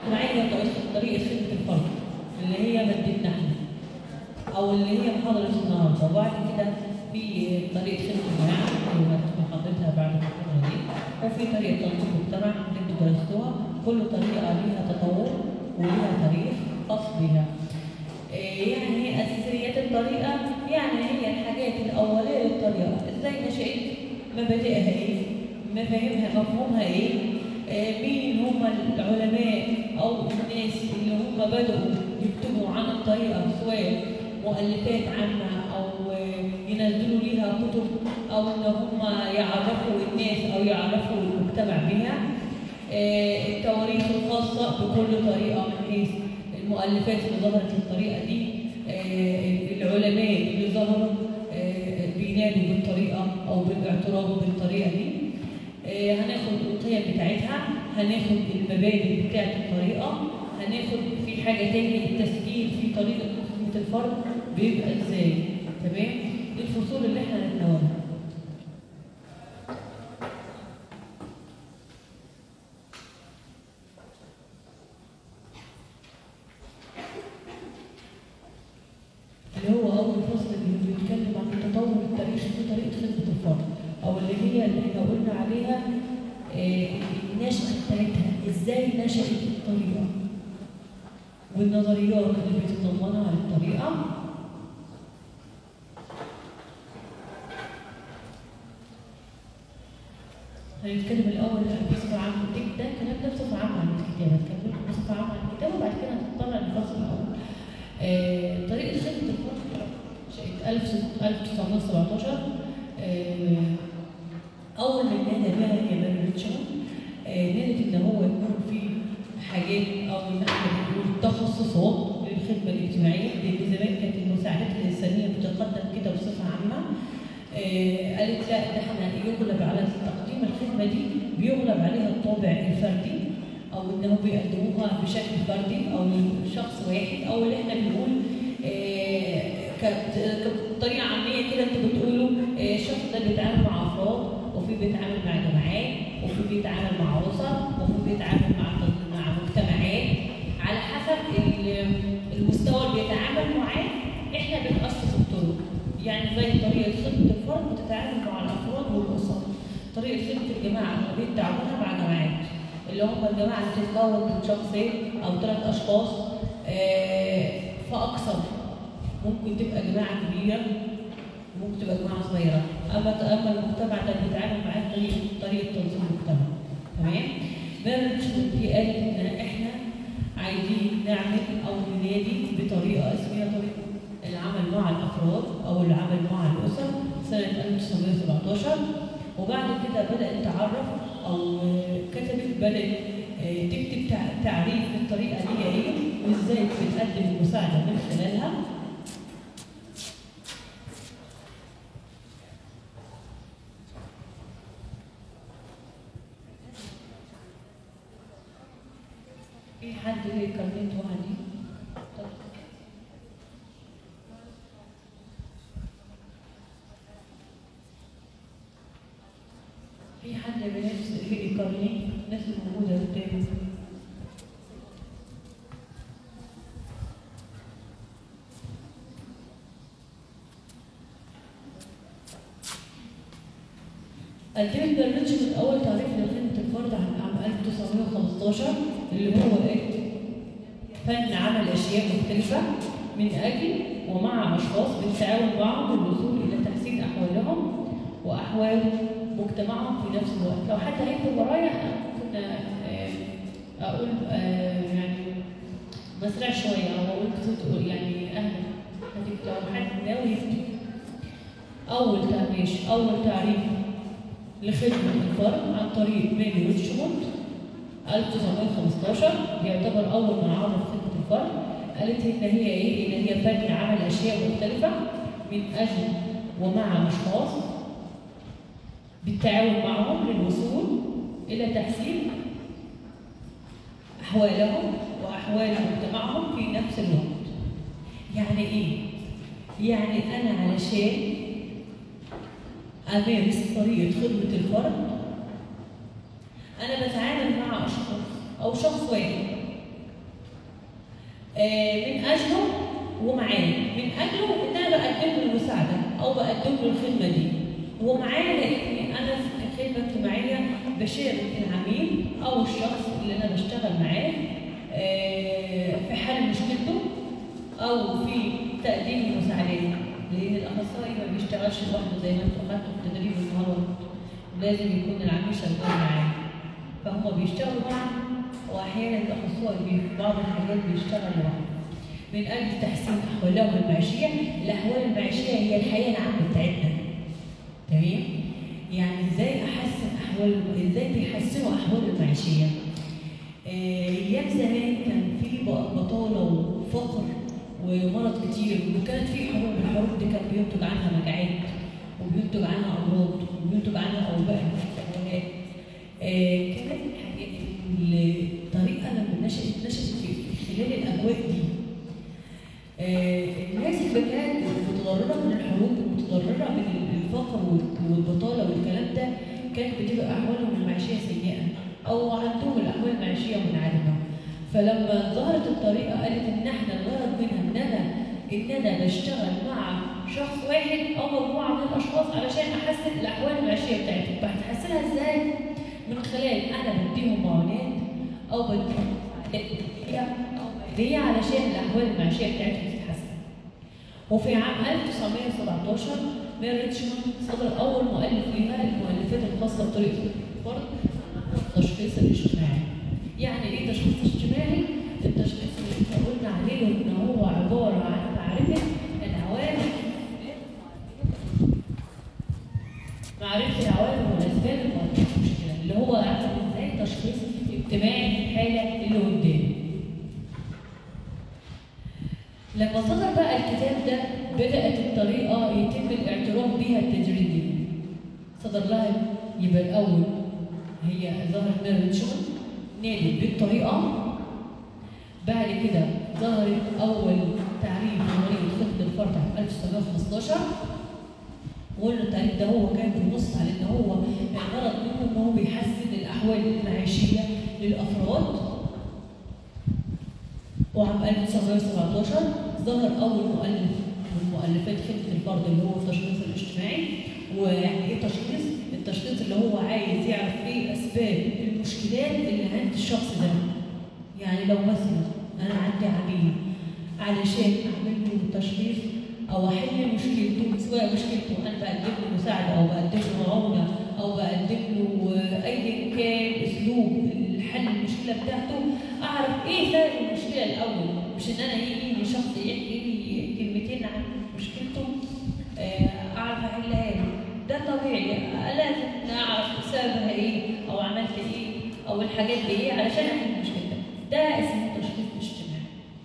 الاجتماعيه هي طريقه خدمه الفرد اللي هي مادتنا احنا او اللي هي محاضره النهارده وبعد كده في طريقه خدمه الجماعه اللي محاضرتها بعد المحاضره دي وفي طريقه تنظيم المجتمع اللي انتوا درستوها كل طريقه ليها تطور وليها تاريخ خاص بها إيه يعني هي اساسيات الطريقه يعني هي الحاجات الاوليه للطريقه ازاي نشات مبادئها ايه مفاهيمها مفهومها ايه آه، مين هم العلماء او الناس اللي هم بدأوا يكتبوا عن الطريقة سواء مؤلفات عامة او آه، ينزلوا ليها كتب او ان هم يعرفوا الناس او يعرفوا المجتمع بها آه، التواريخ الخاصة بكل طريقة من حيث المؤلفات اللي ظهرت للطريقة دي آه، العلماء اللي ظهروا آه، بينادوا بالطريقة او بالاعتراف بالطريقة دي آه، هناخد القيم بتاعتها هناخد المبادئ بتاعت الطريقة هناخد في حاجة تاني التسجيل في طريقة خدمة الفرد بيبقى ازاي تمام دي الفصول اللي احنا هنتناولها اللي هو أول فصل اللي بيتكلم عن التطور التاريخي في طريقة خدمة الفرد أو اللي هي اللي احنا قلنا عليها آه، النشأة بتاعتها ازاي نشأت الطريقة والنظريات اللي بتتضمنها الطريقة هنتكلم الأول بصفة عامة ده الكلام ده بصفة عامة عن الكتاب هتكلم بصفة عامة عن الكتاب وبعد كده هنتطلع للفصل الأول آه، طريقة خدمة الفرد شقت 1917 آه، أول من نادى بها هي ماري ريتشارد آه، نادت إن هو يكون في حاجات أو إن إحنا بنقول تخصصات للخدمة الاجتماعية لأن زمان كانت المساعدات الإنسانية بتقدم كده بصفة عامة آه، قالت لا ده احنا يغلب على تقديم الخدمة دي بيغلب عليها الطابع الفردي أو إنهم بيقدموها بشكل فردي أو لشخص واحد أو اللي احنا بنقول آه، كانت طريقة عامية كده انتوا بتقولوا آه، الشخص ده بيتعامل مع أفراد وفي بيتعامل مع جماعات وفي بيتعامل مع أسر وفي بيتعامل مع مع مجتمعات على حسب ال- المستوى اللي بيتعامل معاه احنا بنأسس الطرق يعني زي طريقة خدمة الفرد بتتعامل مع الأفراد والأسر طريقة خدمة الجماعة طريقة تعاملها مع جماعات اللي هم الجماعة اللي بتتكون من شخصين أو ثلاث أشخاص آه، فأكثر ممكن تبقى جماعة كبيرة ممكن تبقى جماعة صغيرة أما أما المجتمع ده بيتعامل معاه طريقة طريقة تنظيم المجتمع تمام؟ مارج دي قالت إن إحنا عايزين نعمل أو ننادي بطريقة اسمها طريقة العمل مع الأفراد أو العمل مع الأسر سنة 1917 وبعد كده بدأت تعرف أو كتبت بدأت آه، تكتب تع- تعريف الطريقة دي إيه وإزاي بتقدم المساعدة من خلالها في حد كلمت وعدي في حد بنفس في يكلمني الناس الموجودة قدامي قدمت برنامج من أول تعريف لخدمة الفرد عن عام 1915 اللي هو إيه؟ فن عمل أشياء مختلفة من أجل ومع أشخاص بالتعاون معهم للوصول إلى تحسين أحوالهم وأحوال مجتمعهم في نفس الوقت لو حد هيكتب ورايا أنا ممكن آه، أقول آه، يعني مسرع شوية أو أقول بصوت يعني أهلا هتكتب لو حد ناوي يكتب أول تعريف أول تعريف لخدمة الفرد عن طريق ميري ريتشموند 1915 يعتبر أول من عرف خدمة الفرد قالت إن هي إيه؟ إن هي فن عمل أشياء مختلفة من أجل ومع أشخاص بالتعاون معهم للوصول إلى تحسين أحوالهم وأحوال مجتمعهم في نفس الوقت. يعني إيه؟ يعني أنا علشان أمارس طريقة خدمة الفرد أنا بتعامل مع أشخاص أو شخص واحد آه، من اجله ومعاه من اجله ان انا بقدم له المساعده او بقدم له الخدمه دي ومعاه لان انا في خدمه اجتماعيه بشارك العميل او الشخص اللي انا بشتغل معاه آه، في حل مشكلته او في تقديم المساعدات لان الاخصائي ما بيشتغلش لوحده زي ما انتم خدتوا في التدريب النهارده لازم يكون العميل شغال معاه فهم بيشتغلوا معا واحيانا الاخصائي في بعض الحاجات بيشتغل لوحده من اجل تحسين احوالهم المعيشيه الاحوال المعيشيه هي الحياه العامه بتاعتنا تمام يعني ازاي احسن احوال ازاي بيحسنوا احوالهم المعيشيه آه، ايام زمان كان في ب- بطاله وفقر ومرض كتير وكانت في حروب الحروب دي كان بينتج عنها مجاعات وبينتج عنها امراض وبينتج عنها اوبئه وحاجات آه، كمان الحاجات- الطريقه لما نشأت نشأت في في خلال الاجواء دي آه، الناس اللي كانت متضرره من الحروب ومتضرره من الفقر وال- والبطاله والكلام ده كانت بتبقى احوالهم المعيشيه سيئه او عندهم الاحوال المعيشيه منعدمه فلما ظهرت الطريقه قالت ان احنا الغرض منها ان انا ان انا بشتغل مع شخص واحد او مجموعه من الاشخاص علشان احسن الاحوال المعيشيه بتاعتهم هتحسنها ازاي؟ من خلال انا بديهم معونات او بديهم هدية او هديه علشان الاحوال المعيشيه بتاعتهم تتحسن. وفي عام 1917 مير ريتشموند صدر اول مؤلف ليها المؤلفات الخاصه بطريقه الفرد التشخيص الاجتماعي. يعني ايه تشخيص اجتماعي؟ التشخيص اللي احنا قلنا عليه ان هو عباره عن معرفه العوامل معرفه العوامل والاسباب المؤديه للمشكله اللي هو عارف ازاي تشخيص اجتماعي للحاله اللي قدامي. لما صدر بقى الكتاب ده بدأت الطريقة يتم الاعتراف بها تدريجيا. صدر لها يبقى الأول هي ظهرت مير ريتشموند نادت بالطريقة بعد كده ظهرت أول تعريف لمريض خطة الفرد عام 1915 وقلنا التعريف ده هو كان بينص على ان هو الغرض منه ان هو بيحسن الاحوال المعيشيه للافراد وعام 1917 ظهر اول مؤلف من مؤلفات خدمه الفرد اللي هو التشخيص الاجتماعي ويعني ايه تشخيص؟ التشخيص اللي هو عايز يعرف ايه اسباب المشكلات اللي عند الشخص ده يعني لو مثلا انا عندي عميل علشان اعمل له تشخيص او احل مشكلته سواء مشكلته انا بقدم له مساعده او بقدم له معونه او بقدم له ايا كان اسلوب الحل المشكله بتاعته اعرف ايه سبب المشكله الاول مش ان انا يجي لي شخص يحكي لي كلمتين عن مشكلته آه، اعرف احلها له ده طبيعي لازم اعرف سببها ايه او عملت ايه او الحاجات دي ايه علشان احل المشكله ده اسمه تشخيص اجتماعي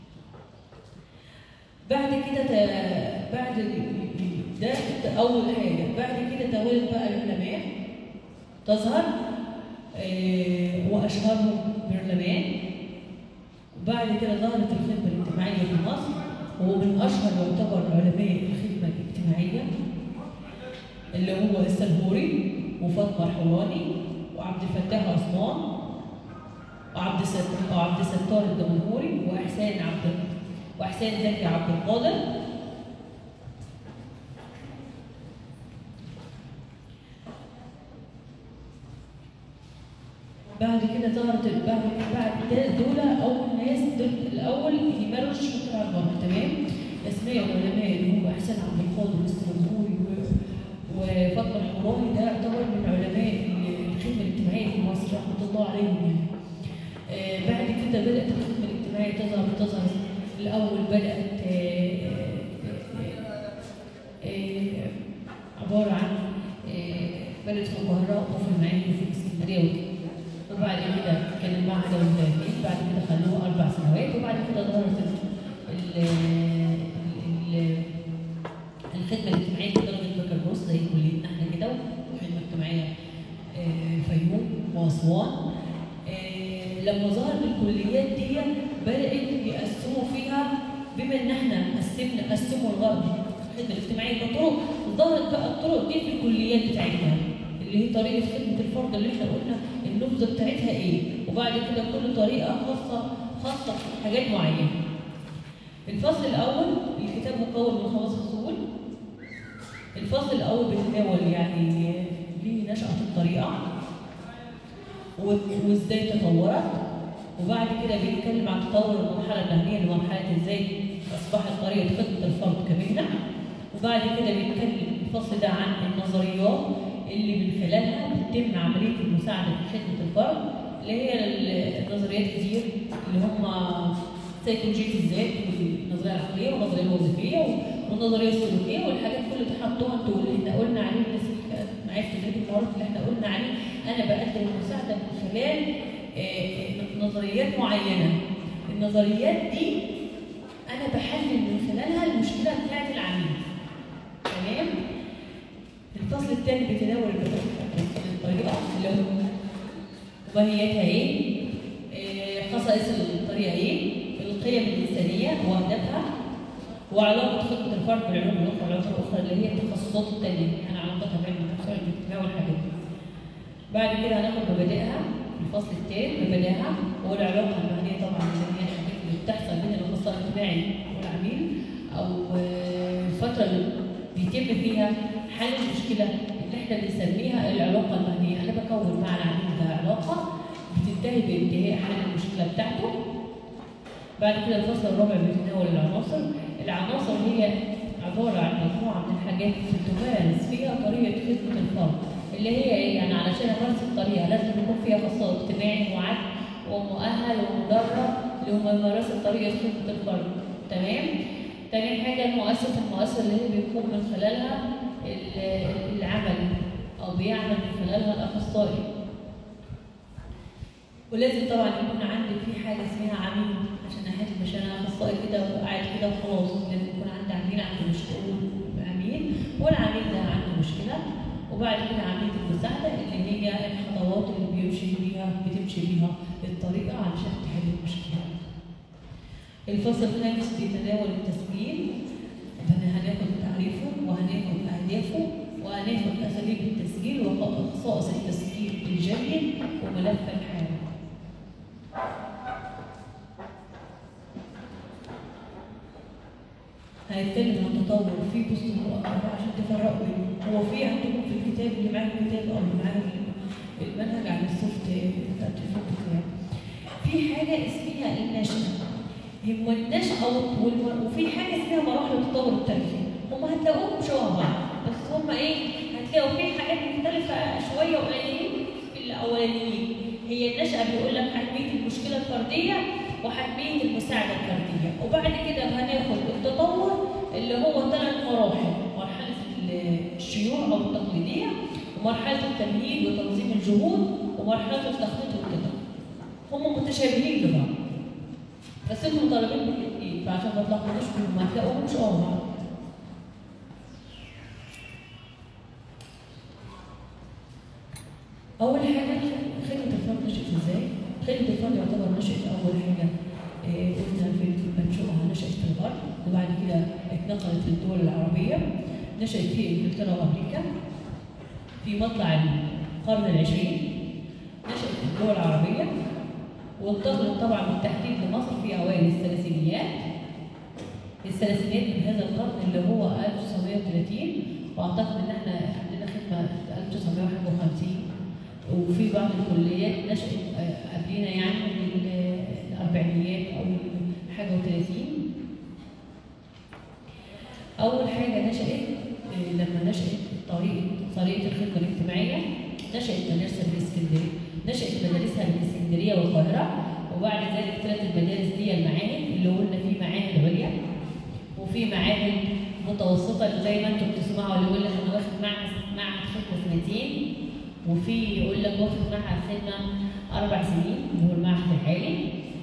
بعد كده ت- بعد ال- ده اول حاجه بعد كده توالد بقى العلماء تظهر آه، واشهرهم برلمان وبعد كده ظهرت الخدمه الاجتماعيه في مصر وهو من اشهر يعتبر علماء الخدمه الاجتماعيه اللي هو السلهوري وفاطمه الحوراني وعبد الفتاح عثمان وعبد ست... وعبد الستار الدمنهوري واحسان عبد واحسان زكي عبد القادر بعد كده ظهرت بعد بعد ده دول اول ناس دول الاول يمروا الشطر على البر تمام اسماء العلماء اللي هو احسان عبد القادر والسلمهوري وفاطمه الحوراني ده يعتبر من علماء الخدمه الاجتماعيه في مصر رحمه الله عليهم يعني. آه، بعد كده بدات الخدمه الاجتماعيه تظهر تظهر الاول بدات آه، آه، آه، عباره عن آه، بدات في القاهره وفي المعين وفي اسكندريه وكده وبعد كده كان المعهد المدربين بعد كده خلوه اربع سنوات وبعد كده ظهرت ال- ال- ال- الخدمه الاجتماعيه في درجه بكالوريوس زي كليتنا احنا كده وخدمه اجتماعيه آه، فيوم واسوان آه، لما ظهرت الكليات دي بدات يقسموا فيها بما ان احنا قسمنا قسموا الغرب الخدمه الاجتماعيه بطرق ظهرت بقى الطرق دي في الكليات بتاعتها اللي هي طريقه خدمه الفرد اللي احنا قلنا النبذه بتاعتها ايه وبعد كده كل طريقه خاصه خاصه بحاجات معينه الفصل الأول الكتاب مكون من خمس فصول الفصل الأول بيتناول يعني ليه نشأة الطريقة و- وازاي تطورت وبعد كده بيتكلم عن تطور المرحلة المهنية لمرحلة ازاي أصبحت طريقة خدمة الفرد كمهنة وبعد كده بيتكلم الفصل ده عن النظريات اللي من خلالها بتتم عملية المساعدة في خدمة الفرد اللي هي ال- النظريات كتير اللي هم سيكولوجية الذات والنظرية العقلية والنظرية الوظيفية والنظرية السلوكية والحاجات كل اللي حطوها انتوا اللي احنا قلنا عليه الناس اللي كانت معايا في تدريب المرات اللي احنا قلنا عليه انا بقدم المساعدة من خلال آه، نظريات معينة النظريات دي انا بحلل من خلالها المشكلة بتاعت العميل تمام الفصل الثاني بيتناول الطريقة اللي هو ماهيتها ايه آه، خصائص الطريقة ايه القيم الإنسانية وأهدافها وعلاقة خطة الفرد بالعلوم الأخرى والعلوم الأخرى اللي هي التخصصات التانية أنا علاقتها بعلم النفس وعلم الاجتماع والحاجات دي بعد كده هناخد مبادئها الفصل الثاني مبادئها والعلاقة المهنية طبعا اللي هي الحاجات اللي بتحصل بين الأخصائي الاجتماعي والعميل أو آه، الفترة اللي بيتم فيها حل المشكلة اللي احنا بنسميها العلاقة المهنية أنا بكون مع العميل ده علاقة بتنتهي بانتهاء حل المشكلة بتاعته بعد كده الفصل الرابع بيتناول العناصر العناصر هي عبارة عن مجموعة من الحاجات تمارس فيها طريقة خدمة الفرد اللي هي ايه يعني علشان امارس الطريقة لازم يكون فيها خصائص اجتماعي معد ومؤهل ومدرب لممارسة طريقة خدمة الفرد تمام تاني حاجة المؤسسة المؤسسة اللي هي بيكون من خلالها ال- العمل أو بيعمل من خلالها الأخصائي ولازم طبعا يكون عندي في حاجه اسمها عميل عشان احل مش انا اخصائي كده وقاعد كده وخلاص لازم يكون عندي عميل عنده مشكله عميل والعميل ده عنده مشكله وبعد كده عمليه المساعده اللي هي الخطوات اللي بيمشي بيها بتمشي بيها الطريقه علشان تحل المشكله. الفصل الخامس بيتناول التسجيل هناخد تعريفه وهناخد اهدافه وهناخد اساليب التسجيل وخصائص التسجيل الجيد وملف الحاله. هنتكلم عن تطور في بصوا هو عشان تفرقوا بينهم هو في عندكم في الكتاب اللي معاك الكتاب او اللي معاك المنهج عن السوفت التليفون بتاعي في حاجه اسمها النشأة هو النشأة والم- وفي حاجه اسمها مراحل التطور التاريخي هم هتلاقوهم شبه بعض بس هم ايه هتلاقوا في حاجات مختلفه شويه قليلين في الاولانيين هي النشأة بيقول لك حتمية المشكلة الفردية وحتمية المساعدة الفردية وبعد كده هناخد التطور اللي هو ثلاث مراحل مرحلة الشيوع أو التقليدية ومرحلة التمهيد وتنظيم الجهود ومرحلة التخطيط والقطع هم متشابهين لبعض بس انتم طالبين بالاثنين فعشان ما تلخبطوش فيهم ما تلاقوهمش اه بعض أول حاجة خدمة الفرد نشأت إزاي؟ خدمة الفرد يعتبر نشأت أول حاجة آه، قلنا في منشوئها نشأت في الغرب وبعد كده اتنقلت للدول العربية نشأت في إنجلترا وأمريكا في مطلع القرن العشرين نشأت في الدول العربية وانتقلت طبعا بالتحديد لمصر في أوائل الثلاثينيات الثلاثينيات من هذا القرن اللي هو 1930 واعتقد ان احنا عندنا خدمه 1951 وفي بعض الكليات نشأت آه، قبلنا يعني من ال- الأربعينيات أو حاجة وثلاثين أول حاجة نشأت آه، لما نشأت طريقة طريقة الخدمة الاجتماعية نشأت مدارسها بالإسكندرية نشأت مدارسها بالإسكندرية والقاهرة وبعد ذلك ثلاث المدارس دي المعاهد اللي قلنا في معاهد عليا وفي معاهد متوسطة اللي زي ما انتم بتسمعوا اللي يقول لك انا واخد معهد معهد خدمة سنتين وفي يقول لك واخد معهد خدمة أربع سنين اللي هو المعهد الحالي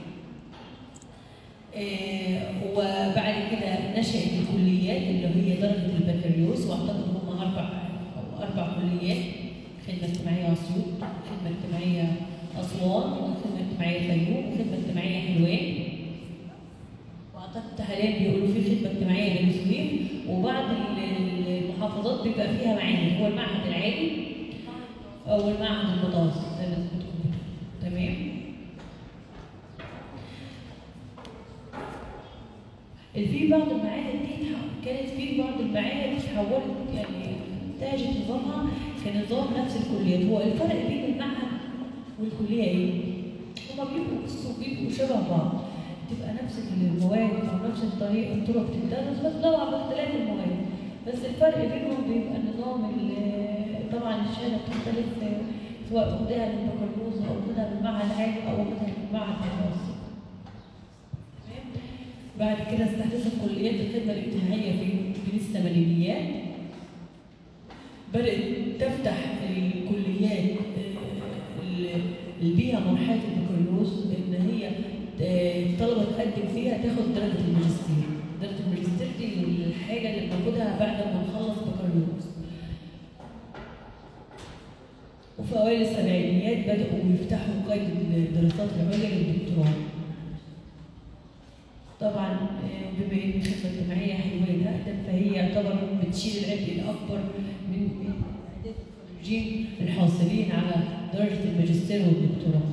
آه، وبعد كده نشأت الكليات اللي هي درجة البكالوريوس واعتقد هم أربع أو أربع كليات خدمة اجتماعية أسيوط خدمة اجتماعية أسوان وخدمة اجتماعية الفيوم وخدمة اجتماعية حلوان واعتقد حاليا بيقولوا في خدمه اجتماعيه بني سويف وبعض ال- المحافظات بيبقى فيها معاهد هو المعهد العالي او المعهد المتوسط زي ما انتم بتقولوا تمام في بعض المعاهد دي اتح- كانت في بعض المعاهد اتحولت يعني انتهجت نظامها كنظام نفس الكليات هو الفرق بين المعهد والكليه ايه؟ هما بيبقوا بصوا بيبقوا شبه بعض تبقى نفس المواد او نفس الطريقه الطرق بتدرس بس طبعا باختلاف المواد بس الفرق بينهم بيبقى نظام ال- طبعا الشهاده بتختلف آه، سواء واخدها من بكالوريوس او واخدها من معهد عالي او واخدها من معهد متوسط تمام؟ بعد كده استحدثت كليات الخدمه الانتهائيه في في الثمانينيات بدات تفتح الكليات آه، ال- اللي بيها مرحله البكالوريوس ان هي آه، الطلبه تقدم فيها تاخد درجه الماجستير درجه الماجستير دي الحاجه اللي بناخدها بعد ما نخلص بكالوريوس وفي اوائل السبعينيات بداوا يفتحوا قيد الدراسات العليا للدكتوراه طبعا آه، بما ان الخدمه الاجتماعيه حلوه اقدم فهي يعتبر بتشيل العبء الاكبر من من اعداد الخريجين الحاصلين على درجه الماجستير والدكتوراه.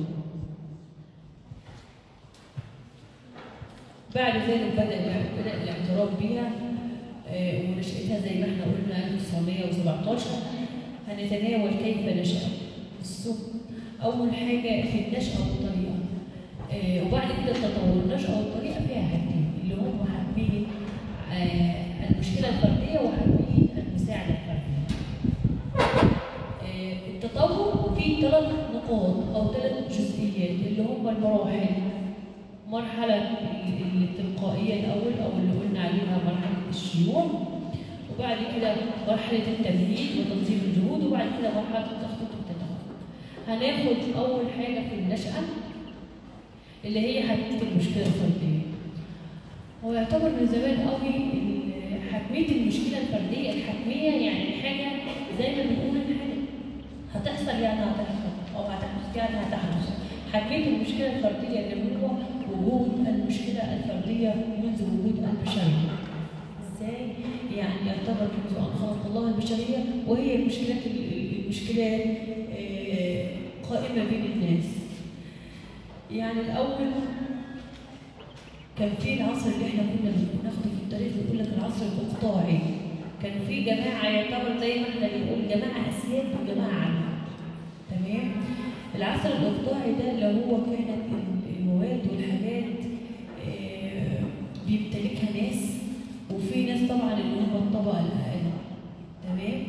بعد ذلك بدا بدا الاعتراف بها آه، ونشاتها زي ما احنا قلنا 1917 هنتناول كيف نشا السوق اول حاجه في النشاه والطريقه آه، وبعد كده التطور النشأة والطريقة فيها حاجتين اللي هم حابين آه، المشكلة الفردية وحابين المساعدة الفردية. آه، التطور فيه ثلاث نقاط أو ثلاث جزئيات اللي هم المراحل مرحلة ال- التلقائية الأول أو اللي قلنا عليها مرحلة الشيوع وبعد كده مرحلة التمهيد وتنظيم الجهود وبعد كده مرحلة التخطيط والتدخل. هناخد أول حاجة في النشأة اللي هي حتمية المشكلة الفردية. هو يعتبر من زمان قوي ال- حتمية المشكلة الفردية الحتمية يعني حاجة زي ما بنقول إن حاجة هتحصل يعني هتحصل أو هتحدث يعني هتحدث. حتمية المشكلة الفردية اللي هو وجود المشكلة الفردية منذ وجود البشرية. ازاي؟ يعني يعتبر منذ ان خلق الله البشريه وهي المشكلات المشكلات آه، قائمه بين الناس. يعني الاول كان في العصر اللي احنا كنا بناخده في التاريخ بيقول لك العصر الاقطاعي كان في جماعه يعتبر زي ما احنا بنقول جماعه اسياد وجماعه عامه تمام العصر الاقطاعي ده اللي هو كانت المواد والحاجات آه، بيمتلكها ناس وفي ناس طبعا اللي هم الطبقه الاقل تمام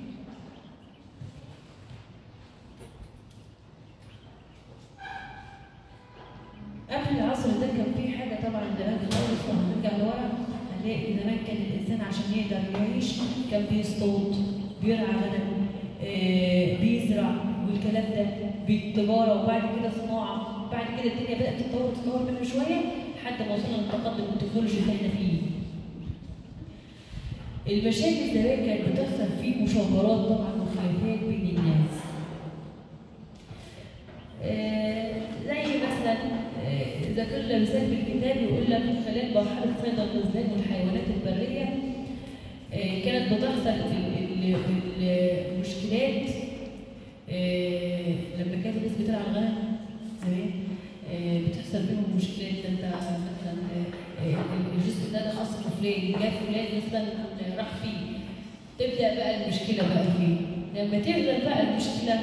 قبل العصر ده كان في حاجه طبعا زمان خالص لو هنرجع لورا هنلاقي زمان كان الانسان عشان يقدر يعيش كان بيصطاد بيرعى غنم آه، بيزرع والكلام ده بالتجاره وبعد كده صناعه بعد كده الدنيا بدات تتطور تتطور منه شويه لحد ما وصلنا للتقدم التكنولوجي اللي احنا فيه المشاكل زمان كانت بتحصل في مشاورات طبعا وخلافات بين الناس آه، زي مثلا آه، ذكرنا مثال في الكتاب يقول لك خلال مرحله صيد الغزلان والحيوانات البريه آه، كانت بتحصل ال- ال- ال- المشكلات آه، لما كانت الناس بترعى الغنم زمان آه، بتحصل بينهم مشكلات ده انت مثلا آه، آه، الجزء ده ده خاص بفلان جاء فلان مثلا راح فيه تبدا بقى المشكله بقى فيه لما تبدا بقى المشكله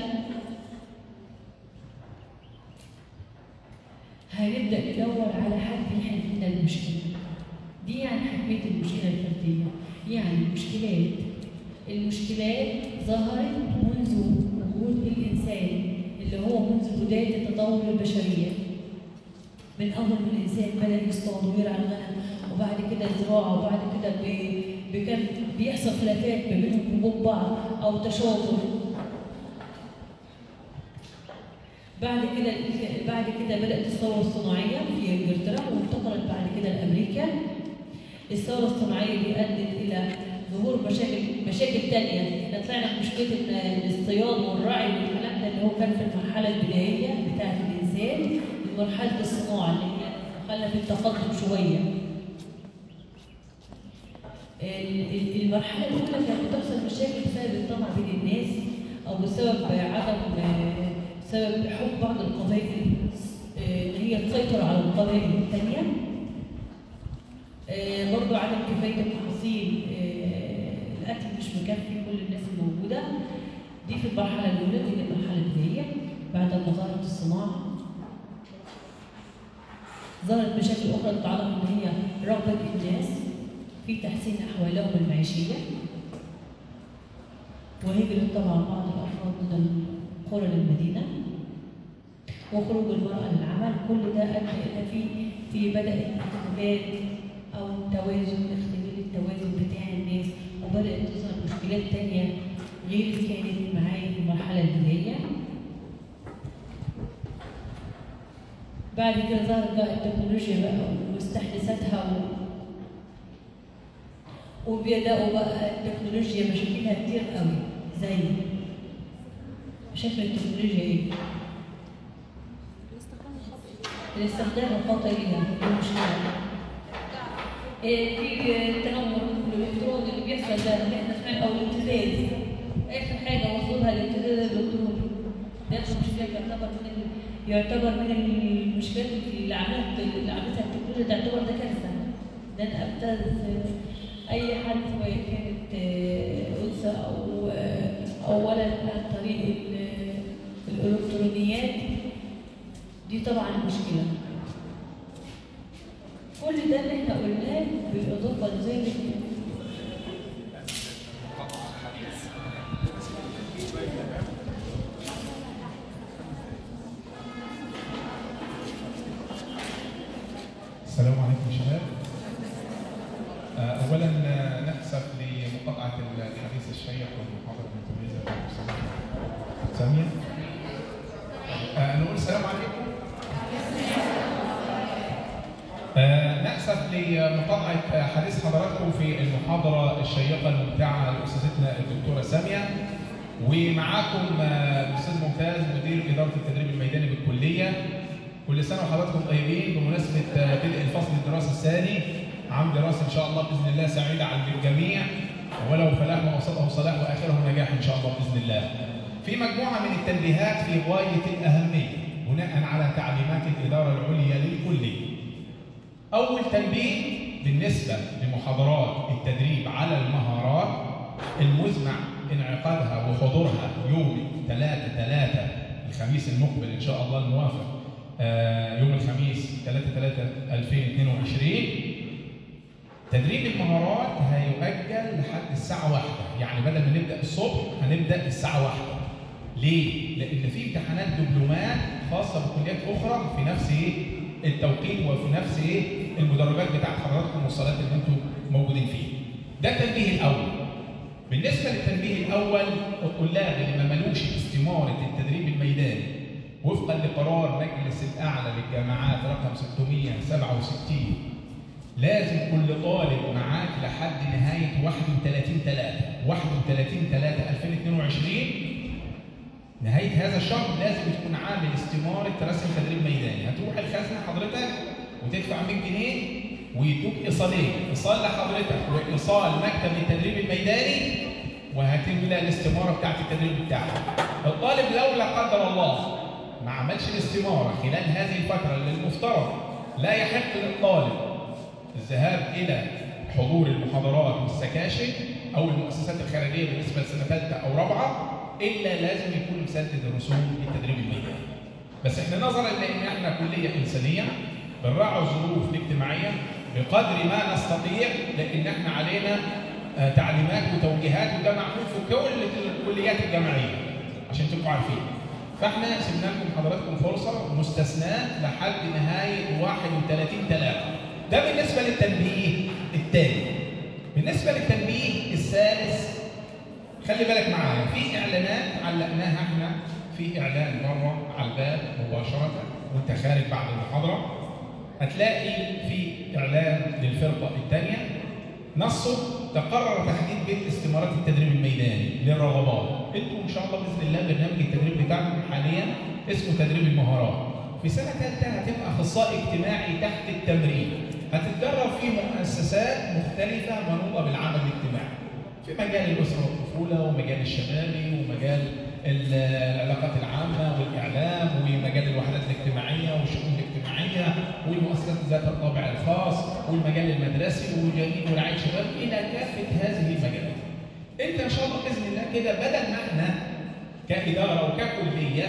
هنبدا ندور على حد يحل لنا المشكله دي يعني حكايه المشكله الفرديه يعني المشكلات المشكلات ظهرت منذ وجود الانسان اللي هو منذ بدايه تطور البشريه من اول ما الانسان بدا يصطاد ويرعى الغنم وبعد كده الزراعه وبعد كده بي- بي- كان بيحصل خلافات ما بينهم وبين بعض او تشاطر بعد كده بعد كده بدات الثوره الصناعيه في انجلترا وانتقلت بعد كده لامريكا الثوره الصناعيه دي ادت الى ظهور مشاكل مشاكل تانية احنا طلعنا من مشكله ال- الاصطياد والرعي والكلام ده اللي هو كان في المرحله البدائيه بتاعه الانسان لمرحله الصناعه اللي هي خلت التقدم شويه ال- ال- المرحله الاولى كانت بتحصل مشاكل بسبب الطمع بين الناس او بسبب عدم آه، بسبب حب بعض القبائل آه، ان هي تسيطر على القبائل الثانيه آه، عدم كفايه المحاصيل آه، الاكل مش مكفي كل الناس الموجوده دي في المرحله الاولى دي المرحله البدائيه بعد ما ظهرت الصناعه ظهرت مشاكل اخرى تتعلق ان هي رغبه الناس في تحسين احوالهم المعيشيه وهجرة طبعا بعض الافراد من القرى للمدينه وخروج المرأة للعمل كل ده أدى إلى في في بدأ اختلال أو توازن اختلال التوازن بتاع الناس وبدأت تظهر مشكلات تانية غير اللي كانت معايا في المرحلة البدائية بعد كده ظهرت بقى التكنولوجيا بقى ومستحدثاتها و... وبيبدأوا بقى التكنولوجيا مشاكلها كتير قوي زي شكل التكنولوجيا ايه؟ الاستخدام الخاطئ ليها دي مشكلة. إيه، في التنمر الالكتروني اللي بيحصل ده اللي احنا سمعنا او الابتزاز اخر حاجه وصلها الابتزاز الالكتروني ده مشكله يعتبر من ال- يعتبر من المشكلات اللي عملت اللي عملتها التكنولوجيا تعتبر ده كارثه ده انا ابتز اي حد سواء كانت آه، انثى او آه، او ولد عن طريق ال- الالكترونيات دي طبعا مشكله كل ده اللي احنا قلناه بالاضافه لذلك السلام عليكم شباب آه، اولا آه، ناسف لمقاطعه الحديث الشيق والمحاضره المتميزه للاستاذه ساميه آه، نقول السلام عليكم آه، نأسف لمقاطعة آه، حديث حضراتكم في المحاضرة الشيقة الممتعة لأستاذتنا الدكتورة سامية ومعاكم آه، الأستاذ ممتاز مدير إدارة التدريب الميداني بالكلية كل سنة وحضراتكم طيبين بمناسبة آه، بدء الفصل الدراسي الثاني عام دراسي إن شاء الله بإذن الله سعيدة على الجميع ولو فلاح ووسطه صلاح وآخره نجاح إن شاء الله بإذن الله في مجموعة من التنبيهات في غاية الأهمية بناء على تعليمات الإدارة العليا للكلية أول تنبيه بالنسبة لمحاضرات التدريب على المهارات المزمع انعقادها وحضورها يوم 3 3 الخميس المقبل إن شاء الله الموافق آه، يوم الخميس 3 3 2022 تدريب المهارات هيؤجل لحد الساعة واحدة يعني بدل ما نبدأ الصبح هنبدأ الساعة واحدة ليه؟ لأن في امتحانات دبلومات خاصة بكليات أخرى في نفس إيه؟ التوقيت وفي نفس إيه؟ المدرجات بتاعت حضراتكم والصلاة اللي أنتم موجودين فيها. ده التنبيه الأول. بالنسبة للتنبيه الأول الطلاب اللي ما ملوش استمارة التدريب الميداني وفقا لقرار مجلس الأعلى للجامعات رقم 667 لازم كل طالب معاك لحد نهاية 31 3 31 3 2022 نهاية هذا الشهر لازم تكون عامل استمارة رسم تدريب ميداني هتروح الخزنة حضرتك وتدفع 100 جنيه ويدوك إيصالين إيصال لحضرتك وإيصال مكتب التدريب الميداني وهتملى الاستمارة بتاعت التدريب بتاعك الطالب لو لا قدر الله ما عملش الاستمارة خلال هذه الفترة اللي المفترض لا يحق للطالب الذهاب إلى حضور المحاضرات والسكاشن أو المؤسسات الخارجية بالنسبة لسنة ثالثة أو رابعة إلا لازم يكون مسدد رسوم التدريب الميداني. بس احنا نظرا لأن احنا كلية إنسانية بنراعي الظروف الاجتماعية بقدر ما نستطيع لأن احنا علينا آه، تعليمات وتوجيهات وده معمول في كل الكليات الجامعية عشان تبقوا عارفين. فاحنا سيبنا لكم حضراتكم فرصة مستثناة لحد نهاية 31 3 ده بالنسبة للتنبيه الثاني. بالنسبة للتنبيه الثالث خلي بالك معايا في اعلانات علقناها احنا في اعلان بره على الباب مباشره وانت خارج بعد المحاضره هتلاقي في اعلان للفرقه الثانيه نصه تقرر تحديد بيت استمارات التدريب الميداني للرغبات انتوا ان شاء الله باذن الله برنامج التدريب بتاعكم حاليا اسمه تدريب المهارات في سنه ثالثه هتبقى اخصائي اجتماعي تحت التمرين هتتدرب في مؤسسات مختلفه منوطه بالعمل الاجتماعي في مجال الأسرة والطفولة ومجال الشبابي ومجال ال- العلاقات العامة والإعلام ومجال الوحدات الاجتماعية والشؤون الاجتماعية والمؤسسات ذات الطابع الخاص والمجال المدرسي وجميع ورعايه شباب الى كافه هذه المجالات. انت ان شاء الله باذن الله كده بدل ما احنا كاداره وككليه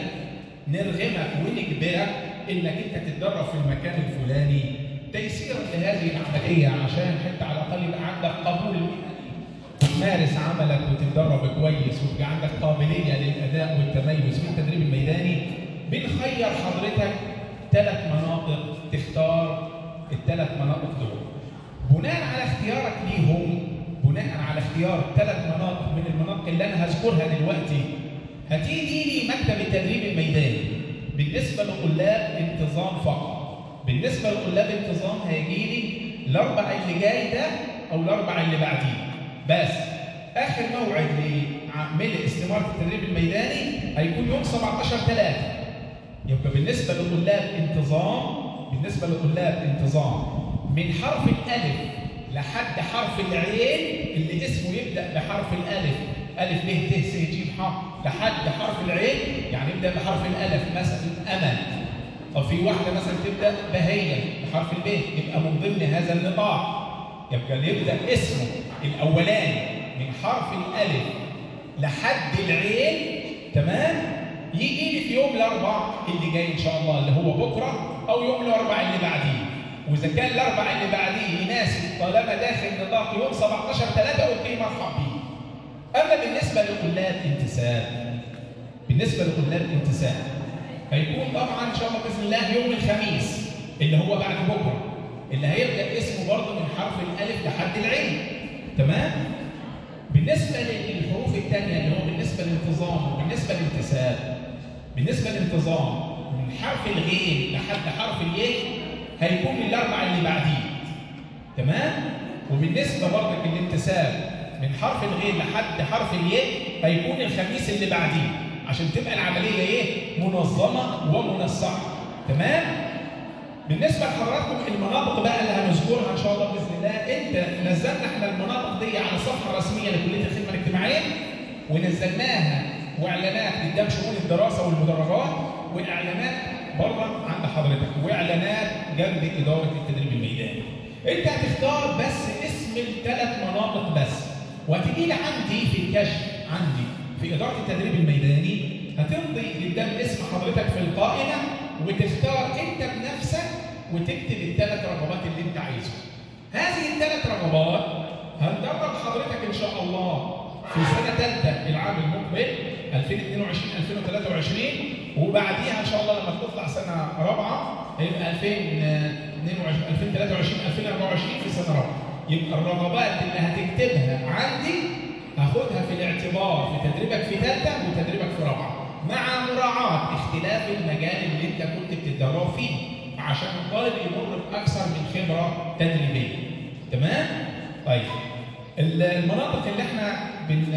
نرغمك ونجبرك انك انت تتدرب في المكان الفلاني تيسيرا لهذه العمليه عشان حتى على الاقل يبقى عندك قبول تمارس عملك وتتدرب كويس ويبقى عندك قابليه للاداء والتميز في التدريب الميداني بنخير حضرتك ثلاث مناطق تختار الثلاث مناطق دول. بناء على اختيارك ليهم بناء على اختيار ثلاث مناطق من المناطق اللي انا هذكرها دلوقتي هتيجي لي مكتب التدريب الميداني بالنسبه لطلاب انتظام فقط. بالنسبه لطلاب انتظام هيجي لي الاربع اللي جاي ده او الاربع اللي بعديه. بس اخر موعد لعمل استماره التدريب الميداني هيكون يوم 17 3 يبقى بالنسبه لطلاب انتظام بالنسبه لطلاب انتظام من حرف الالف لحد حرف العين اللي اسمه يبدا بحرف الالف الف ب ت س ج ح لحد حرف العين يعني يبدا بحرف الالف مثلا امل طب في واحده مثلا تبدا بهيه بحرف الب يبقى من ضمن هذا النطاق يبقى اللي يبدا اسمه الاولاني من حرف الالف لحد العين تمام يجي لي في يوم الاربع اللي جاي ان شاء الله اللي هو بكره او يوم الاربع اللي بعديه واذا كان الاربع اللي بعديه يناسب طالما داخل نطاق يوم 17 3 اوكي مرحب بيه اما بالنسبه لطلاب انتساب بالنسبه لطلاب انتساب هيكون طبعا ان شاء الله باذن الله يوم الخميس اللي هو بعد بكره اللي هيبدا اسمه برضه من حرف الالف لحد العين تمام بالنسبه للحروف الثانيه اللي هو بالنسبه للانتظام وبالنسبه للانتساب بالنسبه للانتظام من حرف الغين لحد حرف الياء هيكون الاربع اللي بعديه تمام وبالنسبه برضك للانتساب من حرف الغين لحد حرف الياء هيكون الخميس اللي بعديه عشان تبقى العمليه ايه منظمه ومنسقه تمام بالنسبه لحضراتكم المناطق بقى اللي هنذكرها ان شاء الله باذن الله انت نزلنا احنا المناطق دي على الصفحه الرسميه لكليه الخدمه الاجتماعيه ونزلناها واعلانات قدام شؤون الدراسه والمدرجات واعلانات بره عند حضرتك واعلانات جنب اداره التدريب الميداني. انت هتختار بس اسم الثلاث مناطق بس وهتيجي لي عندي في الكشف عندي في اداره التدريب الميداني هتمضي قدام اسم حضرتك في القائمه وتختار انت بنفسك وتكتب الثلاث رغبات اللي انت عايزهم. هذه الثلاث رغبات هندرب حضرتك ان شاء الله في سنه ثالثه العام المقبل 2022 2023 وبعديها ان شاء الله لما تطلع سنه رابعه هيبقى 2022 2023 2024 في سنه رابعه. يبقى الرغبات اللي هتكتبها عندي هاخدها في الاعتبار في تدريبك في ثالثه وتدريبك في رابعه. مع مراعاة اختلاف المجال اللي انت كنت بتتدرب فيه عشان الطالب يمر باكثر من خبره تدريبيه. تمام؟ طيب المناطق اللي احنا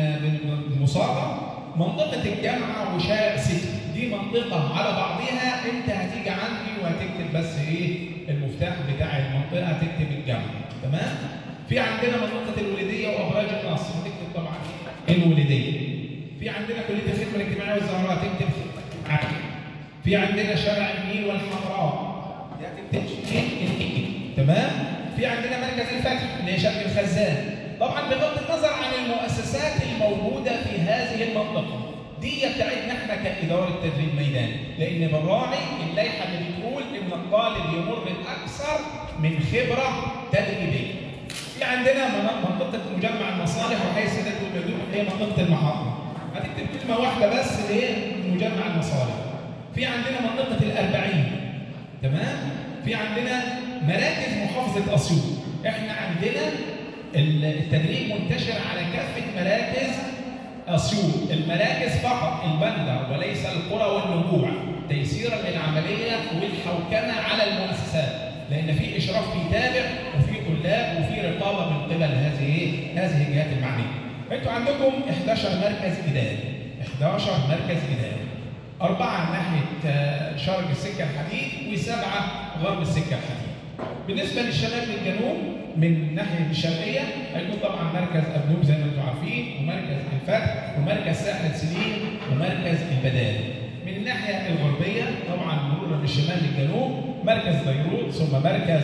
بنصادر منطقة الجامعة وشارع سيتي دي منطقة على بعضها انت هتيجي عندي وهتكتب بس ايه المفتاح بتاع المنطقة هتكتب الجامعة تمام؟ في عندنا منطقة الوليدية وأبراج النصر هتكتب طبعا الوليدية في عندنا كليه الخدمه الاجتماعيه والزهراء تكتب عادي. في عندنا شارع النيل والحمراء تكتب تمام في عندنا مركز الفتح اللي هي شرق الخزان طبعا بغض النظر عن المؤسسات الموجوده في هذه المنطقه دي بتاعتنا احنا كاداره تدريب ميداني لان بنراعي اللائحه اللي بتقول ان الطالب يمر باكثر من خبره تدريبيه في عندنا منطقه مجمع المصالح وحي السادات والمدن اللي هي منطقه المحطه هتكتب كلمة واحدة بس اللي هي مجمع المصالح. في عندنا منطقة الأربعين. تمام؟ في عندنا مراكز محافظة أسيوط. إحنا عندنا التدريب منتشر على كافة مراكز أسيوط. المراكز فقط البندر وليس القرى والنجوع. تيسيرا للعملية والحوكمة على المؤسسات. لأن في إشراف بيتابع وفي طلاب وفي رقابة من قبل هذه هذه الجهات المعنية. انتوا عندكم 11 مركز اداري 11 مركز اداري أربعة ناحية شرق السكة الحديد وسبعة غرب السكة الحديد. بالنسبة للشمال للجنوب من الناحية الشرقية هيكون طبعا مركز أبنوب زي ما انتم عارفين ومركز الفتح ومركز ساحل سليم ومركز البدال. من الناحية الغربية طبعا مرورا من الشمال للجنوب مركز بيروت ثم مركز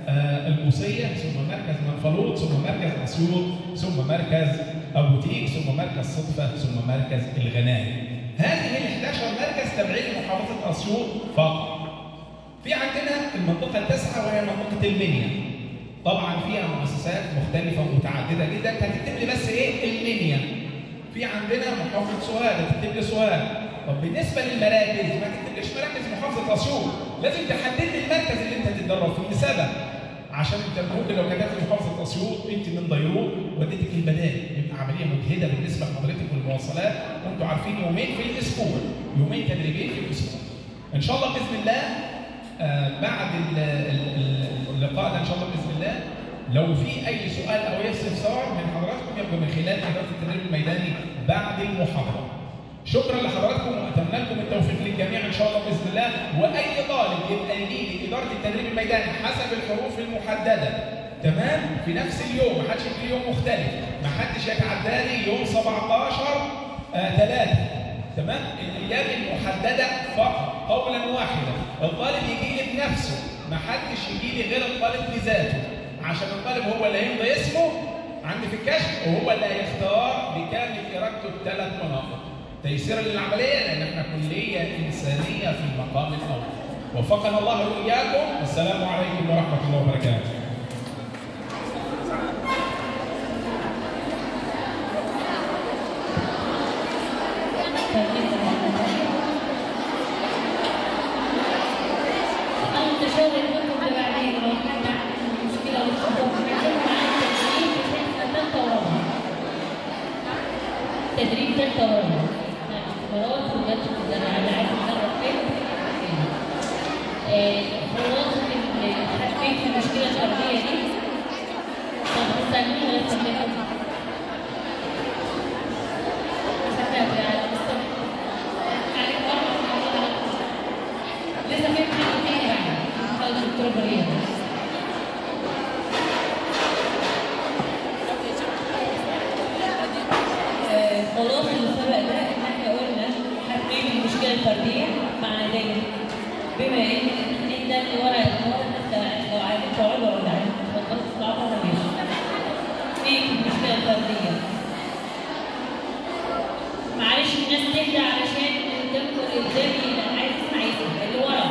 آه، البوصيه ثم مركز منفلوط ثم مركز اسيوط ثم مركز ابو تيك ثم مركز صدفه ثم مركز الغنائم هذه ال 11 مركز تابعين لمحافظه اسيوط فقط في عندنا المنطقه التاسعه وهي منطقه المنيا طبعا فيها مؤسسات مختلفه ومتعدده جدا انت هتكتب لي بس ايه المنيا في عندنا محافظه سوهاج هتكتب لي سوهاج طب بالنسبه للمراكز ما تكتبليش مراكز محافظه اسيوط لازم تحدد لي المركز اللي انت هتتدرب فيه لسبب عشان انت ممكن لو كتبت محافظه اسيوط انت من ضيروت وديتك البدائل يبقى عمليه مجهده بالنسبه لحضرتك والمواصلات وانتوا عارفين يومين في الاسبوع يومين تدريبين في الاسبوع ان شاء الله باذن الله آه بعد ال- ال- ال- اللقاء ده ان شاء الله باذن الله لو في اي سؤال او اي استفسار من حضراتكم يبقى من خلال اداره التدريب الميداني بعد المحاضره شكرا لحضراتكم واتمنى لكم التوفيق للجميع ان شاء الله باذن الله واي طالب يبقى يجي لي اداره التدريب الميداني حسب الحروف المحدده تمام في نفس اليوم ما حدش يجي يوم مختلف ما حدش يتعدى لي يوم 17 آه 3 تمام الايام المحدده فقط قولا واحدا الطالب يجي لي بنفسه ما حدش يجي لي غير الطالب بذاته عشان الطالب هو اللي هيمضي اسمه عندي في الكشف وهو اللي هيختار بكامل ارادته الثلاث مناطق تيسيرا للعمليه لان احنا كليه انسانيه في المقام الاول وفقنا الله واياكم والسلام عليكم ورحمه الله وبركاته أنا متشوق منكم بعدين لو كان عندكم مشكلة وتفضلوا تتكلموا عن التدريب بتاعنا تالتة ورابعة. تدريب تالتة ورابعة. اختبارات وجات أنا عايز أجرب فين؟ آه، خلاصة ال- حبيت المشكلة الأرضية دي. طب استنوني ولا استنوني؟ استنى يعني استنى. عليك مرة لسه في امتحان تاني بعد خالص الدكتوره مريم آه، خلاص اللي سبق ده ان احنا قلنا هنحل المشكله الفرديه مع ذلك بما ان الامتحانين ده اللي ورا اللي ورا الناس لو عايزين تقعدوا ولا عايزين تفضلوا تطلعوا بره ماشي في المشكله الفرديه معلش الناس تهدى علشان اللي قدامكم اللي قدامي اللي عايز يسمع يسمع اللي ورا